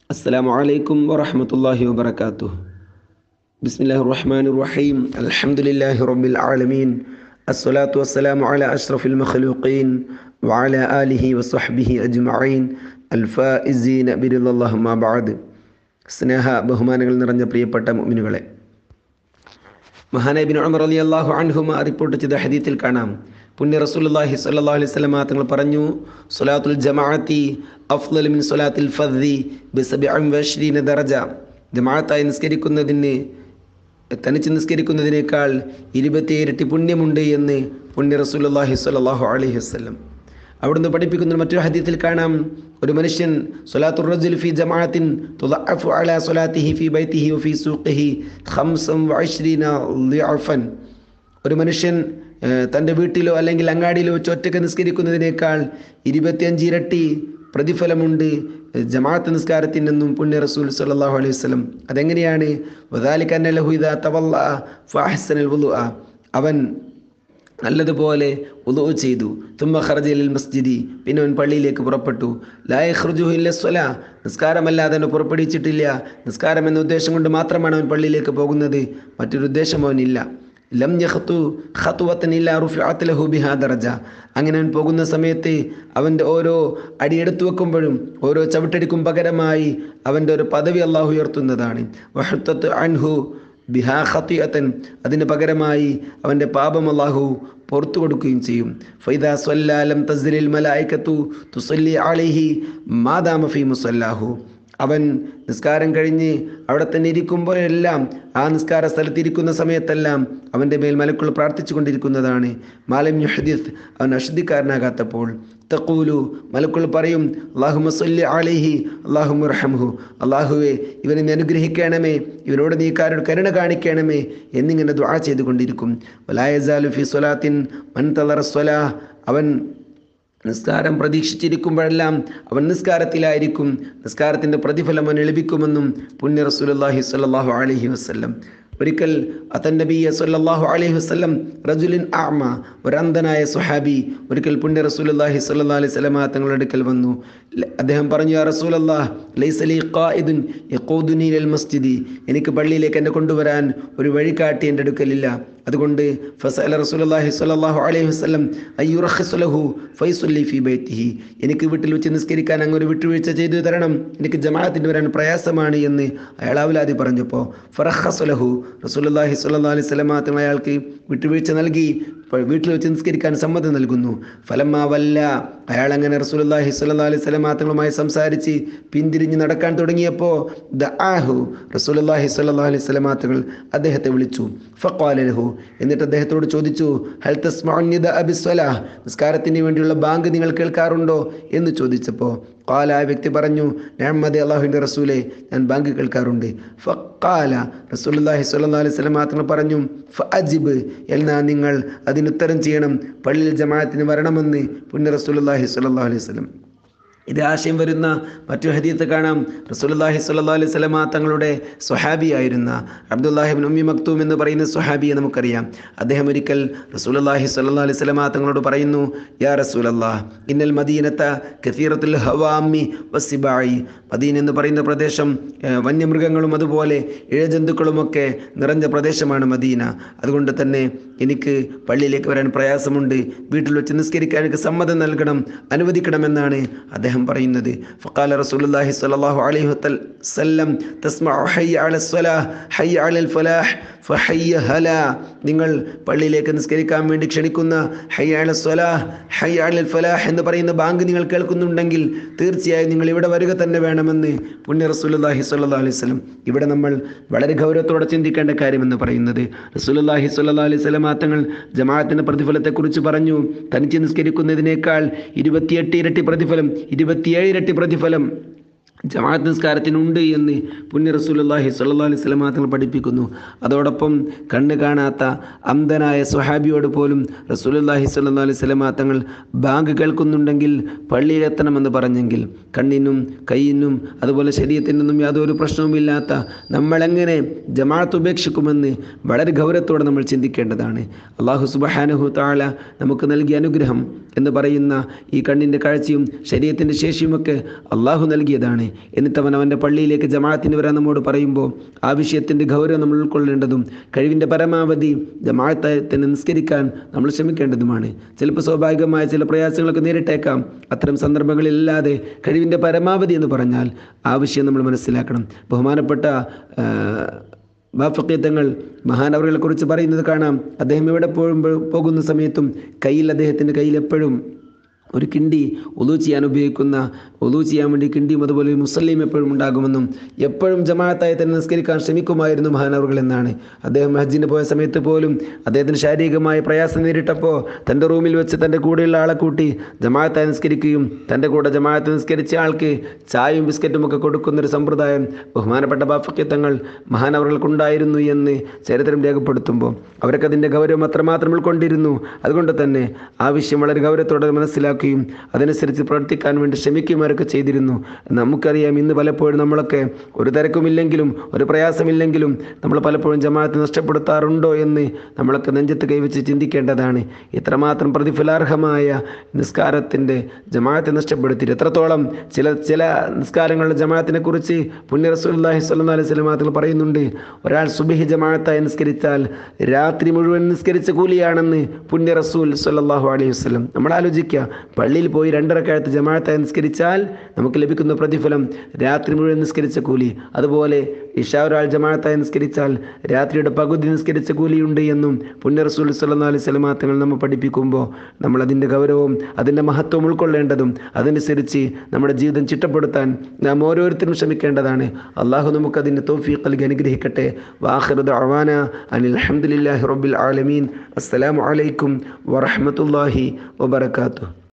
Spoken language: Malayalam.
السلام عليكم ورحمة الله وبركاته بسم الله الرحمن الرحيم الحمد لله رب العالمين الصلاة والسلام على أشرف المخلوقين وعلى آله وصحبه أجمعين الفائزين برضا الله ما بعد സ്നേഹ ബഹുമാനങ്ങൾ നിറഞ്ഞ പ്രിയപ്പെട്ട മുഅ്മിനുകളെ മഹാനബിൻ ഉമർ അലി അള്ളാഹു അൻഹുമ റിപ്പോർട്ട് ചെയ്ത ഹദീത്തിൽ കാണാം പുണ്യ റസൂലുള്ളാഹി സ്വല്ലല്ലാഹു അലൈഹി വസല്ലമ തങ്ങൾ പറഞ്ഞു സ്വലാത്തുൽ ജമാഅത്തി അഫ്ളൽ മിൻ സ്വലാത്തിൽ ഫദ്ദി ബിസബിഅൻ വഅശ്രീന ദറജ ജമാഅത്തായി നിസ്കരിക്കുന്നതിന് തനിച്ച് നിസ്കരിക്കുന്നതിനേക്കാൾ ഇരുപത്തിയേഴ് ഇരട്ടി പുണ്യമുണ്ട് എന്ന് പുണ്യ റസൂലുള്ളാഹി സ്വല്ലല്ലാഹു അലൈഹി വസല്ലം അവിടുന്ന് പഠിപ്പിക്കുന്ന മറ്റൊരു ഹദീത്തിൽ കാണാം ഒരു മനുഷ്യൻ സ്വലാത്തുർ റജുൽ ഫി ജമാഅത്തിൻ തുദഅഫു അലാ സ്വലാത്തിഹി ഫി ബൈത്തിഹി വഫി സൂഖിഹി ഖംസം വഅശ്രീന ളിഅഫൻ ഒരു മനുഷ്യൻ ഏഹ്, തൻ്റെ വീട്ടിലോ അല്ലെങ്കിൽ അങ്ങാടിയിലോ വെച്ച് ഒറ്റയ്ക്ക് നിസ്കരിക്കുന്നതിനേക്കാൾ ഇരുപത്തിയഞ്ച് ഇരട്ടി പ്രതിഫലമുണ്ട് ജമാഅത്ത് നിസ്കാരത്തിനെന്നും പുണ്യ റസൂൽ സല്ലല്ലാഹു അലൈഹി വസല്ലം അതെങ്ങനെയാണ് വദാലിക അന്ന ലഹു ഇദാ തവല്ലഅ ഫഅഹ്സനൽ വുളുഅ അവൻ നല്ലതുപോലെ ഉദു ചെയ്തു തുമ്മ ഖറജലിൽ മസ്ജിദി പിന്നെ അവൻ പള്ളിയിലേക്ക് പുറപ്പെട്ടു ലായഖ്റുജുഹു ഇല്ല സ്വല നിസ്കാരമല്ലാതെ അവനെ പുറപ്പെടുവിച്ചിട്ടില്ല നിസ്കാരം എന്ന ഉദ്ദേശം കൊണ്ട് മാത്രമാണ് അവൻ പള്ളിയിലേക്ക് പോകുന്നത് മറ്റൊരു ഉദ്ദേശം അവനില്ല ലം യഖ്തു ഖത്വത്തൻ ഇല്ലാ റുഫിഅത് ലഹു ബിഹാ ദറജ അങ്ങനെ അവൻ പോകുന്ന സമയത്ത് അവൻ്റെ ഓരോ അടി എടുത്തു വെക്കുമ്പോഴും ഓരോ ചവിട്ടടിക്കും പകരമായി അവൻ്റെ ഒരു പദവി അള്ളാഹു ഉയർത്തുന്നതാണ് വഹത്തത്ത് അൻഹു ബിഹാ ഖത്തിയത്തൻ അതിന് പകരമായി അവൻ്റെ പാപം അള്ളാഹു പുറത്തു കൊടുക്കുകയും ചെയ്യും ഫൈദ സ്വല്ലാലം തസ്ലിൽ മലായിക്കത്തു തുസല്ലി അലിഹി മാതാമ ഫി മുസല്ലാഹു അവൻ നിസ്കാരം കഴിഞ്ഞ് അവിടെ തന്നെ ഇരിക്കുമ്പോഴെല്ലാം ആ നിസ്കാര സ്ഥലത്ത് ഇരിക്കുന്ന സമയത്തെല്ലാം അവൻ്റെ മേൽ മലക്കുകൾ പ്രാർത്ഥിച്ചു കൊണ്ടിരിക്കുന്നതാണ് മാലം യുഹദിസ് അവൻ അശുദ്ധിക്കാരനാകാത്തപ്പോൾ തക്കൂലു മലക്കുകൾ പറയും അള്ളാഹു മസല്ലി അലിഹി അള്ളാഹു മുർഹംഹു അള്ളാഹുവെ ഇവനെ നീ അനുഗ്രഹിക്കണമേ ഇവനോട് നീ കാരുടെ കരുണ കാണിക്കണമേ എന്നിങ്ങനെ ദുആ ചെയ്തുകൊണ്ടിരിക്കും വലായസാലു ഫി സ്വലാത്തിൻ മൻ തളറ സ്വലാ അവൻ നിസ്കാരം പ്രതീക്ഷിച്ചിരിക്കുമ്പോഴെല്ലാം അവൻ നിസ്കാരത്തിലായിരിക്കും നിസ്കാരത്തിൻ്റെ പ്രതിഫലം അവൻ ലഭിക്കുമെന്നും പുണ്യ റസൂലുള്ളാഹി സ്വല്ലല്ലാഹു അലൈഹി വസല്ലം ഒരിക്കൽ അത്തൻ നബിയ സല്ലല്ലാഹു അലൈഹി വസല്ലം റജുലിൻ ആമ ഒരന്ധനായ സുഹാബി ഒരിക്കൽ പുണ്യ റസൂലുള്ളാഹി സ്വല്ലല്ലാഹു അലൈഹി വസല്ലമ തങ്ങളുടെ അടുക്കൽ വന്നു ല- അദ്ദേഹം പറഞ്ഞു യാ റസൂലല്ലാഹ് ലൈസ ലീ ഖായിദുൻ യഖൂദുനി ഇലൽ മസ്ജിദി എനിക്ക് പള്ളിയിലേക്ക് എന്നെ കൊണ്ടുവരാൻ ഒരു വഴികാട്ടി എൻ്റെ അടുക്കലില്ല അതുകൊണ്ട് ഫസഅല റസൂലുള്ളാഹി സ്വല്ലല്ലാഹു അലൈഹി വസല്ലം അയ്യുറഖിസു ലഹു ഫൈസുല്ലി ഫീ ബൈത്തിഹി എനിക്ക് വീട്ടിൽ വെച്ച് നിസ്കരിക്കാൻ അങ്ങ് ഒരു വിട്ടുവീഴ്ച ചെയ്തു തരണം എനിക്ക് ജമാഅത്തിന് വരാൻ പ്രയാസമാണ് എന്ന് അയാൾ അവലാതി പറഞ്ഞപ്പോൾ ഫറഖസു ലഹു റസൂലുള്ളാഹി സ്വല്ലല്ലാഹു അലൈഹി വസല്ലം തങ്ങൾ അയാൾക്ക് വിട്ടുവീഴ്ച നൽകി ഇപ്പോൾ വീട്ടിൽ വെച്ച് നിസ്കരിക്കാൻ സമ്മതം നൽകുന്നു ഫലമാ വല്ല അയാൾ അങ്ങനെ റസൂലുള്ളാഹി സ്വല്ലല്ലാഹു അലൈഹി വസല്ലം തങ്ങളുമായി സംസാരിച്ച് പിന്തിരിഞ്ഞ് നടക്കാൻ തുടങ്ങിയപ്പോൾ ദആഹു റസൂലുള്ളാഹി സ്വല്ലല്ലാഹു അലൈഹി വസല്ലം തങ്ങൾ അദ്ദേഹത്തെ വിളിച്ചു ഫഖാല ലഹു എന്നിട്ട് അദ്ദേഹത്തോട് ചോദിച്ചു ഹൽ തസ്മഉ നിദാഅ ബിസ്സലാഹ് നിസ്കാരത്തിന് വേണ്ടിയുള്ള ബാങ്ക് നിങ്ങൾ കേൾക്കാറുണ്ടോ എന്ന് ചോദിച്ചപ്പോൾ ഖാല ആ വ്യക്തി പറഞ്ഞു മുഹമ്മദ് അള്ളാഹുവിൻ്റെ റസൂലെ ഞാൻ ബാങ്ക് കേൾക്കാറുണ്ട് ഫഖാല റസൂലുള്ളാഹി സ്വല്ലല്ലാഹു അലൈഹി വസല്ലം തങ്ങൾ പറഞ്ഞു ഫഅജിബ് എന്നാൽ നിങ്ങൾ അതിനുത്തരം ചെയ്യണം പള്ളിയിൽ ജമാഅത്തിന് വരണമെന്ന് പുണ്യ റസൂലുള്ളാഹി സ്വല്ലല്ലാഹു അലൈഹി വസല്ലം ഇത് ആശയം വരുന്ന മറ്റൊരു ഹദീത്ത് കാണാം റസൂലുള്ളാഹി സ്വല്ലല്ലാഹു അലൈഹി വസല്ലമ തങ്ങളുടെ സ്വഹാബിയായിരുന്ന അബ്ദുല്ലാഹിബിൻ ഉമ്മി മക്തൂം എന്ന് പറയുന്ന സ്വഹാബിയെ നമുക്കറിയാം അദ്ദേഹം ഒരിക്കൽ റസൂലുള്ളാഹി സ്വല്ലല്ലാഹു അലൈഹി വസല്ലമ തങ്ങളോട് പറയുന്നു യാ റസൂലല്ലാഹ് ഇന്നൽ മദീനത്ത കസീറത്തുൽ ഹവാമി വസിബായി മദീന എന്ന് പറയുന്ന പ്രദേശം ഏഹ്, വന്യമൃഗങ്ങളും അതുപോലെ ഇഴജന്തുക്കളുമൊക്കെ നിറഞ്ഞ പ്രദേശമാണ് മദീന അതുകൊണ്ട് തന്നെ എനിക്ക് പള്ളിയിലേക്ക് വരാൻ പ്രയാസമുണ്ട് വീട്ടിൽ വെച്ച് നിസ്കരിക്കാൻ എനിക്ക് സമ്മതം നൽകണം അനുവദിക്കണമെന്നാണ് അദ്ദേഹം പറയുന്നത് ഫഖാല റസൂലുള്ളാഹി സ്വല്ലല്ലാഹു അലൈഹി വസല്ലം തസ്മഉ ഹയ്യ അലൽ സ്വലാഹ് ഹയ്യ അലൽ ഫലാഹ് ഫഹയ്യ ഹലാ നിങ്ങൾ പള്ളിയിലേക്ക് നിസ്കരിക്കാൻ വേണ്ടി ക്ഷണിക്കുന്ന ഹയ്യ അലൽ സ്വലാഹ് ഹയ്യ അലൽ ഫലാഹ് എന്ന് പറയുന്ന ബാങ്ക് നിങ്ങൾ കേൾക്കുന്നുണ്ടെങ്കിൽ തീർച്ചയായും നിങ്ങൾ ഇവിടെ വരിക തന്നെ വേണമെന്ന് പുണ്യ റസൂലുള്ളാഹി സ്വല്ലല്ലാഹു അലൈഹി വസല്ലം ഇവിടെ നമ്മൾ വളരെ ഗൗരവത്തോടെ ചിന്തിക്കേണ്ട കാര്യമെന്ന് പറയുന്നത് റസൂലുള്ളാഹി സ്വല്ലല്ലാഹു അലൈഹി വസല്ലം തങ്ങൾ ജമാഅത്തിന്റെ പ്രതിഫലത്തെക്കുറിച്ച് പറഞ്ഞു തനിച്ച് നിസ്കരിക്കുന്നതിനേക്കാൾ ഇരുപത്തിയെട്ട് ഇരട്ടി പ്രതിഫലം ഇരുപത്തിയേഴ് ഇരട്ടി പ്രതിഫലം ജമാഅത്ത് നിസ്കാരത്തിനുണ്ട് എന്ന് പുണ്യ റസൂലുള്ളാഹി സ്വല്ലല്ലാഹു അലൈഹി വസല്ലം തങ്ങൾ പഠിപ്പിക്കുന്നു അതോടൊപ്പം കണ്ണ് കാണാത്ത അന്ധനായ സ്വഹാബിയോട് പോലും റസൂലുള്ളാഹി സ്വല്ലല്ലാഹു അലൈഹി വസല്ലം തങ്ങൾ ബാങ്ക് കേൾക്കുന്നുണ്ടെങ്കിൽ പള്ളിയിലെത്തണമെന്ന് പറഞ്ഞെങ്കിൽ കണ്ണിനും കൈയിനും അതുപോലെ ശരീരത്തിനൊന്നും യാതൊരു പ്രശ്നവുമില്ലാത്ത നമ്മളെങ്ങനെ ജമാഅത്ത് ഉപേക്ഷിക്കുമെന്ന് വളരെ ഗൗരവത്തോടെ നമ്മൾ ചിന്തിക്കേണ്ടതാണ് അള്ളാഹു സുബ്ഹാനഹു തആല നമുക്ക് നൽകിയ അനുഗ്രഹം എന്ന് പറയുന്ന ഈ കണ്ണിൻ്റെ കാഴ്ചയും ശരീരത്തിൻ്റെ ശേഷിയുമൊക്കെ അള്ളാഹു നൽകിയതാണ് എന്നിട്ട് അവൻ അവൻ്റെ പള്ളിയിലേക്ക് ജമാഅത്തിന് വരാൻ നമ്മോട് പറയുമ്പോൾ ആ വിഷയത്തിൻ്റെ ഗൗരവം നമ്മൾ ഉൾക്കൊള്ളേണ്ടതും കഴിവിൻ്റെ പരമാവധി ജമാഅത്തിന് നിസ്കരിക്കാൻ നമ്മൾ ശ്രമിക്കേണ്ടതുമാണ് ചിലപ്പോൾ സ്വാഭാവികമായ ചില പ്രയാസങ്ങളൊക്കെ നേരിട്ടേക്കാം അത്തരം സന്ദർഭങ്ങളില്ലാതെ കഴിവിൻ്റെ പരമാവധി എന്ന് പറഞ്ഞാൽ ആ വിഷയം നമ്മൾ മനസ്സിലാക്കണം ബഹുമാനപ്പെട്ട ബാഫക്കീത്തങ്ങൾ മഹാനവറുകളെ കുറിച്ച് പറയുന്നത് കാണാം അദ്ദേഹം എവിടെ പോകുമ്പോൾ പോകുന്ന സമയത്തും കയ്യിൽ അദ്ദേഹത്തിൻ്റെ കയ്യിൽ എപ്പോഴും ഒരു കിണ്ടി ഒതു ചെയ്യാൻ ഉപയോഗിക്കുന്ന ഒതു ചെയ്യാൻ വേണ്ടി കിണ്ടിയും അതുപോലെ ഒരു മുസല്ലിയും എപ്പോഴും ഉണ്ടാകുമെന്നും എപ്പോഴും ജമാഅത്തായി തന്നെ നിസ്കരിക്കാൻ ശ്രമിക്കുമായിരുന്നു മഹാനവറുകൾ എന്നാണ് അദ്ദേഹം ഹജ്ജിന് പോയ സമയത്ത് പോലും അദ്ദേഹത്തിന് ശാരീരികമായ പ്രയാസം നേരിട്ടപ്പോൾ തൻ്റെ റൂമിൽ വെച്ച് തൻ്റെ കൂടെയുള്ള ആളെ കൂട്ടി ജമാഅത്തായി നിസ്കരിക്കുകയും തൻ്റെ കൂടെ ജമാഅത്ത് നിസ്കരിച്ച ആൾക്ക് ചായയും ബിസ്ക്കറ്റും ഒക്കെ കൊടുക്കുന്നൊരു സമ്പ്രദായം ബഹുമാനപ്പെട്ട ബാഫക്യത്വങ്ങൾ മഹാനവറുകൾക്കുണ്ടായിരുന്നു എന്ന് ചരിത്രം രേഖപ്പെടുത്തുമ്പോൾ അവരൊക്കെ അതിൻ്റെ ഗൗരവം അത്രമാത്രം ഉൾക്കൊണ്ടിരുന്നു അതുകൊണ്ട് തന്നെ ആ വിഷയം വളരെ ഗൗരവത്തോടെ മനസ്സിലാക്കുകയും അതനുസരിച്ച് പ്രവർത്തിക്കാൻ വേണ്ടി ശ്രമിക്കുകയുമാരൊക്കെ ചെയ്തിരുന്നു നമുക്കറിയാം ഇന്ന് പലപ്പോഴും നമ്മളൊക്കെ ഒരു തിരക്കുമില്ലെങ്കിലും ഒരു പ്രയാസമില്ലെങ്കിലും നമ്മൾ പലപ്പോഴും ജമാഅത്ത് നഷ്ടപ്പെടുത്താറുണ്ടോ എന്ന് നമ്മളൊക്കെ നെഞ്ചത്ത് കൈവച്ച് ചിന്തിക്കേണ്ടതാണ് ഇത്രമാത്രം പ്രതിഫലാർഹമായ നിസ്കാരത്തിൻ്റെ ജമാഅത്തെ നഷ്ടപ്പെടുത്തിയിട്ട് എത്രത്തോളം ചില ചില നിസ്കാരങ്ങളുടെ ജമാഅത്തിനെ കുറിച്ച് പുണ്യ റസൂലുള്ളാഹി സ്വല്ലല്ലാഹി അലൈഹി വസല്ലം അതിൽ പറയുന്നുണ്ട് ഒരാൾ സുബഹി ജമാഅത്തായി നിസ്കരിച്ചാൽ രാത്രി മുഴുവൻ നിസ്കരിച്ച കൂലിയാണെന്ന് പുണ്യ റസൂൽ സ്വല്ലല്ലാഹു അലൈഹി വസല്ലം നമ്മൾ ആലോചിക്കുക പള്ളിയിൽ പോയി രണ്ടരക്കാലത്ത് ജമാഅത്തായി നിസ്കരിച്ചാൽ നമുക്ക് ലഭിക്കുന്ന പ്രതിഫലം രാത്രി മുഴുവൻ നിസ്കരിച്ച കൂലി അതുപോലെ ഇഷാ ഒരാൾ ജമാഅത്തായി നിസ്കരിച്ചാൽ രാത്രിയുടെ പകുതി നിസ്കരിച്ച കൂലിയുണ്ട് എന്നും പുണ്യ റസൂൽ സല്ലല്ലാഹു അലൈഹി വസല്ലം തങ്ങൾ നമ്മൾ പഠിപ്പിക്കുമ്പോൾ നമ്മൾ അതിൻ്റെ ഗൗരവവും അതിൻ്റെ മഹത്വം ഉൾക്കൊള്ളേണ്ടതും അതനുസരിച്ച് നമ്മുടെ ജീവിതം ചിട്ടപ്പെടുത്താൻ നാം ഓരോരുത്തരും ശ്രമിക്കേണ്ടതാണ് അള്ളാഹു നമുക്കതിൻ്റെ തോഫീഖ് നൽകി അനുഗ്രഹിക്കട്ടെ വാഹിറുദ് അവാന അനിൽ അഹമ്മദില്ലാഹി റബ്ബിൽ ആലമീൻ അസ്സലാമു അലൈക്കും വറഹ്മത്തുള്ളാഹി വബറകാതുഹു